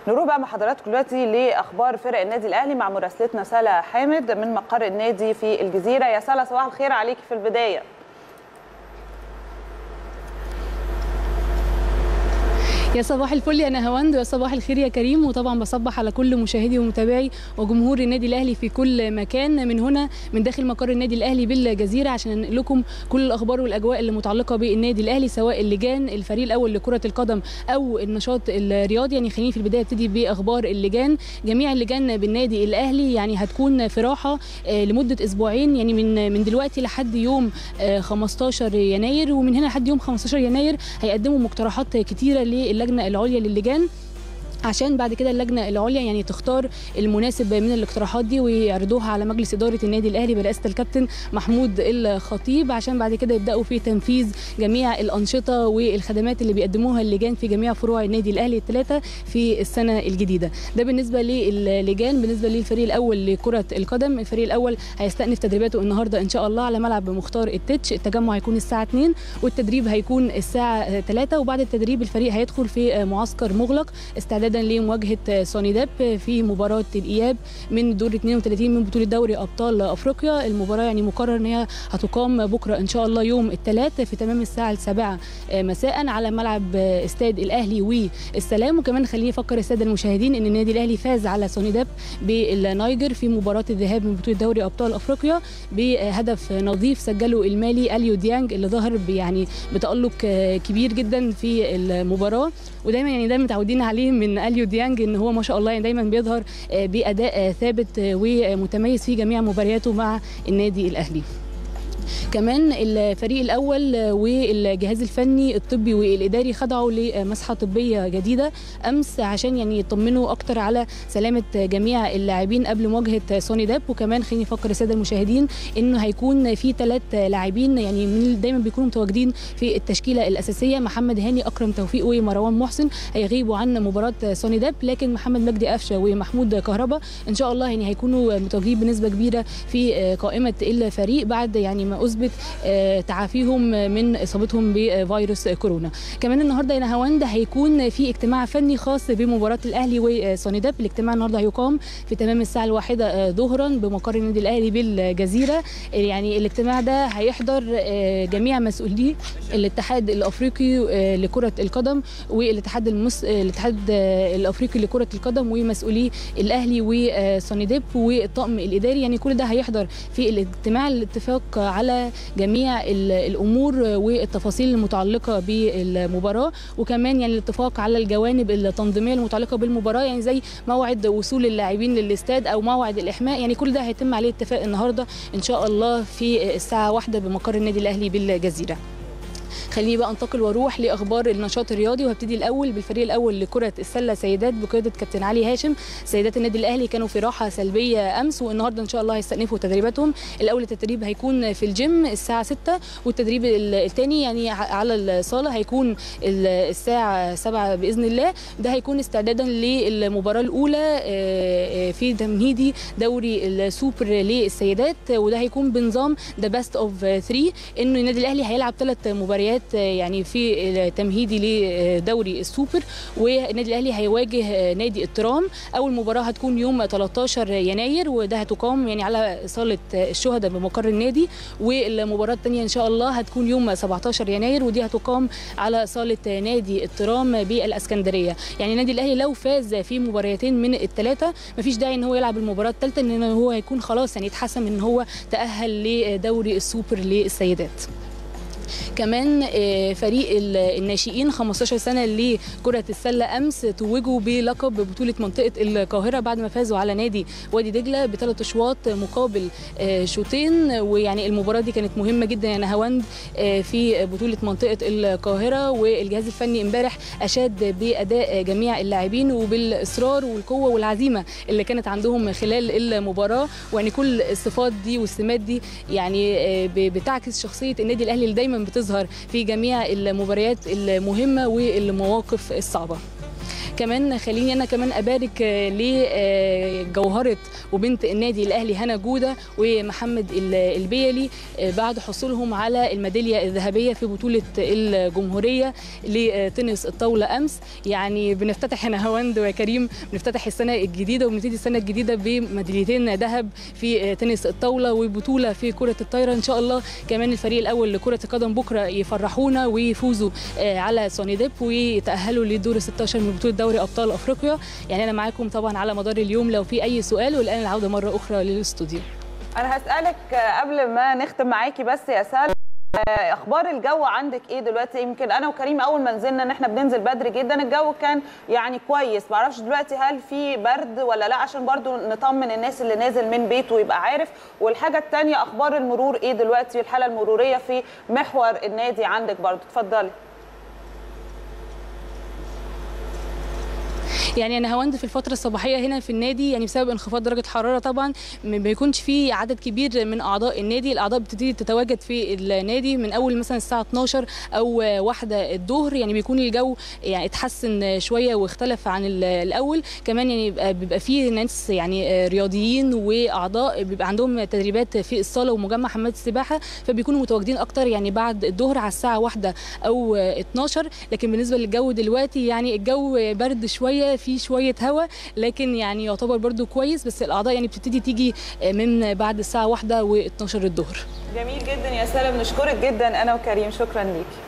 نروح بقى مع حضراتكم دلوقتي لاخبار فرق النادي الاهلي مع مراسلتنا سلا حامد من مقر النادي في الجزيره يا سلا صباح الخير عليكي في البدايه يا صباح الفل يا نهاوند ويا صباح الخير يا كريم وطبعا بصبح على كل مشاهدي ومتابعي وجمهور النادي الاهلي في كل مكان من هنا من داخل مقر النادي الاهلي بالجزيره عشان ننقل لكم كل الاخبار والاجواء اللي متعلقه بالنادي الاهلي سواء اللجان الفريق الاول لكره القدم او النشاط الرياضي يعني خليني في البدايه ابتدي باخبار اللجان جميع اللجان بالنادي الاهلي يعني هتكون في راحه لمده اسبوعين يعني من من دلوقتي لحد يوم 15 يناير ومن هنا لحد يوم 15 يناير هيقدموا مقترحات كتيره للجنه العليا للجان عشان بعد كده اللجنه العليا يعني تختار المناسب من الاقتراحات دي ويعرضوها على مجلس اداره النادي الاهلي برئاسه الكابتن محمود الخطيب عشان بعد كده يبداوا في تنفيذ جميع الانشطه والخدمات اللي بيقدموها اللجان في جميع فروع النادي الاهلي الثلاثه في السنه الجديده ده بالنسبه للجان بالنسبه للفريق الاول لكره القدم الفريق الاول هيستأنف تدريباته النهارده ان شاء الله على ملعب مختار التتش التجمع هيكون الساعه 2 والتدريب هيكون الساعه 3 وبعد التدريب الفريق هيدخل في معسكر مغلق استعدادا لمواجهه سونيداب في مباراه الاياب من دور 32 من بطوله دوري ابطال افريقيا المباراه يعني مقرر ان هي هتقام بكره ان شاء الله يوم الثلاث في تمام الساعه السابعه مساء على ملعب استاد الاهلي والسلام وكمان خليني افكر الساده المشاهدين ان النادي الاهلي فاز على سونيداب بالنيجر في مباراه الذهاب من بطوله دوري ابطال افريقيا بهدف نظيف سجله المالي اليو ديانج اللي ظهر يعني بتالق كبير جدا في المباراه ودايما يعني دايما متعودين عليه من اليو ديانج ان هو ما شاء الله يعني دايما بيظهر باداء ثابت ومتميز في جميع مبارياته مع النادي الاهلي كمان الفريق الاول والجهاز الفني الطبي والاداري خضعوا لمسحه طبيه جديده امس عشان يعني يطمنوا اكتر على سلامه جميع اللاعبين قبل مواجهه سوني داب وكمان خليني افكر الساده المشاهدين انه هيكون في ثلاث لاعبين يعني من دايما بيكونوا متواجدين في التشكيله الاساسيه محمد هاني اكرم توفيق ومروان محسن هيغيبوا عن مباراه سوني داب لكن محمد مجدي قفشه ومحمود كهربا ان شاء الله يعني هيكونوا متواجدين بنسبه كبيره في قائمه الفريق بعد يعني ما اثبت تعافيهم من اصابتهم بفيروس كورونا كمان النهارده يا نهاوند هيكون في اجتماع فني خاص بمباراه الاهلي وسونيداب الاجتماع النهارده هيقام في تمام الساعه الواحدة ظهرا بمقر النادي الاهلي بالجزيره يعني الاجتماع ده هيحضر جميع مسؤولي الاتحاد الافريقي لكره القدم والاتحاد المس... الاتحاد الافريقي لكره القدم ومسؤولي الاهلي وسونيداب والطاقم الاداري يعني كل ده هيحضر في الاجتماع الاتفاق على جميع الامور والتفاصيل المتعلقه بالمباراه وكمان يعني الاتفاق على الجوانب التنظيميه المتعلقه بالمباراه يعني زي موعد وصول اللاعبين للاستاد او موعد الاحماء يعني كل ده هيتم عليه اتفاق النهارده ان شاء الله في الساعه واحدة بمقر النادي الاهلي بالجزيره خليني بقى انتقل واروح لاخبار النشاط الرياضي وهبتدي الاول بالفريق الاول لكره السله سيدات بقياده كابتن علي هاشم سيدات النادي الاهلي كانوا في راحه سلبيه امس والنهارده ان شاء الله هيستأنفوا تدريباتهم الاول التدريب هيكون في الجيم الساعه 6 والتدريب الثاني يعني على الصاله هيكون الساعه 7 باذن الله ده هيكون استعدادا للمباراه الاولى في تمهيدي دوري السوبر للسيدات وده هيكون بنظام ذا بيست اوف 3 انه النادي الاهلي هيلعب ثلاث مباريات يعني في تمهيدي لدوري السوبر والنادي الاهلي هيواجه نادي الترام اول مباراه هتكون يوم 13 يناير وده هتقام يعني على صاله الشهداء بمقر النادي والمباراه الثانيه ان شاء الله هتكون يوم 17 يناير ودي هتقام على صاله نادي الترام بالاسكندريه يعني النادي الاهلي لو فاز في مباريتين من الثلاثه مفيش داعي ان هو يلعب المباراه الثالثه ان هو هيكون خلاص يعني اتحسم ان هو تاهل لدوري السوبر للسيدات كمان فريق الناشئين 15 سنه لكره السله امس توجوا بلقب بطوله منطقه القاهره بعد ما فازوا على نادي وادي دجله بثلاث اشواط مقابل شوطين ويعني المباراه دي كانت مهمه جدا يا نهاوند في بطوله منطقه القاهره والجهاز الفني امبارح اشاد باداء جميع اللاعبين وبالاصرار والقوه والعزيمه اللي كانت عندهم خلال المباراه ويعني كل الصفات دي والسمات دي يعني بتعكس شخصيه النادي الاهلي اللي دايما بتظهر في جميع المباريات المهمه والمواقف الصعبه كمان خليني انا كمان ابارك لجوهره وبنت النادي الاهلي هنا جوده ومحمد البيلي بعد حصولهم على الميداليه الذهبيه في بطوله الجمهوريه لتنس الطاوله امس يعني بنفتتح هنا هوند وكريم بنفتتح السنه الجديده وبنبتدي السنه الجديده بميداليتين ذهب في تنس الطاوله وبطوله في كره الطايره ان شاء الله كمان الفريق الاول لكره القدم بكره يفرحونا ويفوزوا على سوني ديب ويتاهلوا لدور 16 من بطوله دوري ابطال افريقيا يعني انا معاكم طبعا على مدار اليوم لو في اي سؤال والان العوده مره اخرى للاستوديو انا هسالك قبل ما نختم معاكي بس يا سال اخبار الجو عندك ايه دلوقتي يمكن انا وكريم اول ما نزلنا ان احنا بننزل بدري جدا الجو كان يعني كويس معرفش دلوقتي هل في برد ولا لا عشان برضو نطمن الناس اللي نازل من بيته ويبقى عارف والحاجه الثانيه اخبار المرور ايه دلوقتي الحاله المروريه في محور النادي عندك برضو اتفضلي يعني انا هوند في الفتره الصباحيه هنا في النادي يعني بسبب انخفاض درجه حراره طبعا ما بيكونش في عدد كبير من اعضاء النادي الاعضاء بتبتدي تتواجد في النادي من اول مثلا الساعه 12 او واحدة الظهر يعني بيكون الجو يعني اتحسن شويه واختلف عن الاول كمان يعني بيبقى, بيبقى في ناس يعني رياضيين واعضاء بيبقى عندهم تدريبات في الصاله ومجمع حمامات السباحه فبيكونوا متواجدين اكتر يعني بعد الظهر على الساعه 1 او 12 لكن بالنسبه للجو دلوقتي يعني الجو برد شويه في شويه هواء لكن يعني يعتبر برده كويس بس الاعضاء يعني بتبتدي تيجي من بعد الساعه 1 و12 الظهر جميل جدا يا سلام نشكرك جدا انا وكريم شكرا ليكي